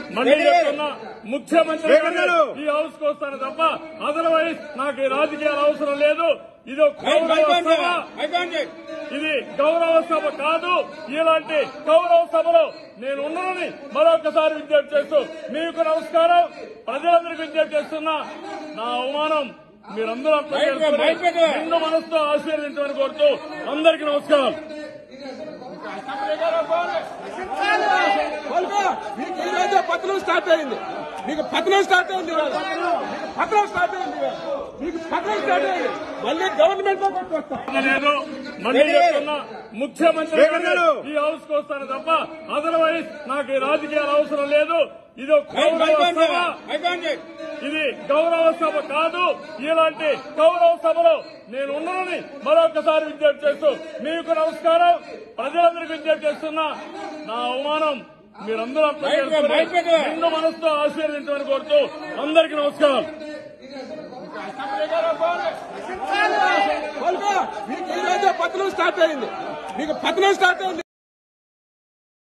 మళ్ళీ చెప్తున్నా ముఖ్యమంత్రి శేఖర్ గారు. ఈ హౌస్ కు వస్తాను తప్ప అదర్వైజ్ నాకు ఈ రాజకీయాలు అవసరం లేదు ఇది ఒక మైక్ గౌరవ మైక్ ఆన్ సభ చేయి. మైక్ ఆన్ చేయి. ఇది గౌరవ సభ కాదు ఇలాంటి గౌరవ సభలో నేను ఉన్నానని మరొకసారి విజ్ఞప్తి చేస్తూ మీకు నమస్కారం ప్రజలందరికీ విజ్ఞప్తి చేస్తున్నా నా అవమానం మీరందరూ అర్థం మైక్ చేసుకుని మైక్ పెట్టు. నిండు మనసుతో ఆశీర్వదించమని కోరుతూ అందరికీ నమస్కారం కోలుకో. మీకు ఈ రోజే పతనం స్టార్ట్ అయింది మీకు పతనం స్టార్ట్ అయింది ఇవాళ. మీకు పతనం స్టార్ట్ అయింది ఇవాళ. మీకు పతనం స్టార్ట్ అయింది మళ్ళీ గవర్నమెంట్ లో కొట్టుకొస్తాం లేదు మళ్ళీ చెప్తున్నా ముఖ్యమంత్రి శేఖర్ గారు. ఈ హౌస్ కు వస్తాను తప్ప అదర్వైజ్ నాకు ఈ రాజకీయాలు అవసరం లేదు ఇది ఒక మైక్ మైక్ గౌరవ ఆన్ సభ చేయి. మైక్ ఆన్ చేయి. ఇది గౌరవ సభ కాదు ఇలాంటి గౌరవ సభలో నేను ఉన్నానని మరొకసారి విజ్ఞప్తి చేస్తూ మీకు నమస్కారం ప్రజలందరికీ విజ్ఞప్తి చేస్తున్నా నా అవమానం మీరందరూ అర్థం మైక్ చేసుకుని మైక్ పెట్టు. నిండు మనసుతో ఆశీర్వదించమని కోరుతూ అందరికీ నమస్కారం కోలుకో. మీకు ఈ రోజే పతనం స్టార్ట్ అయింది మీకు పతనం స్టార్ట్ అయింది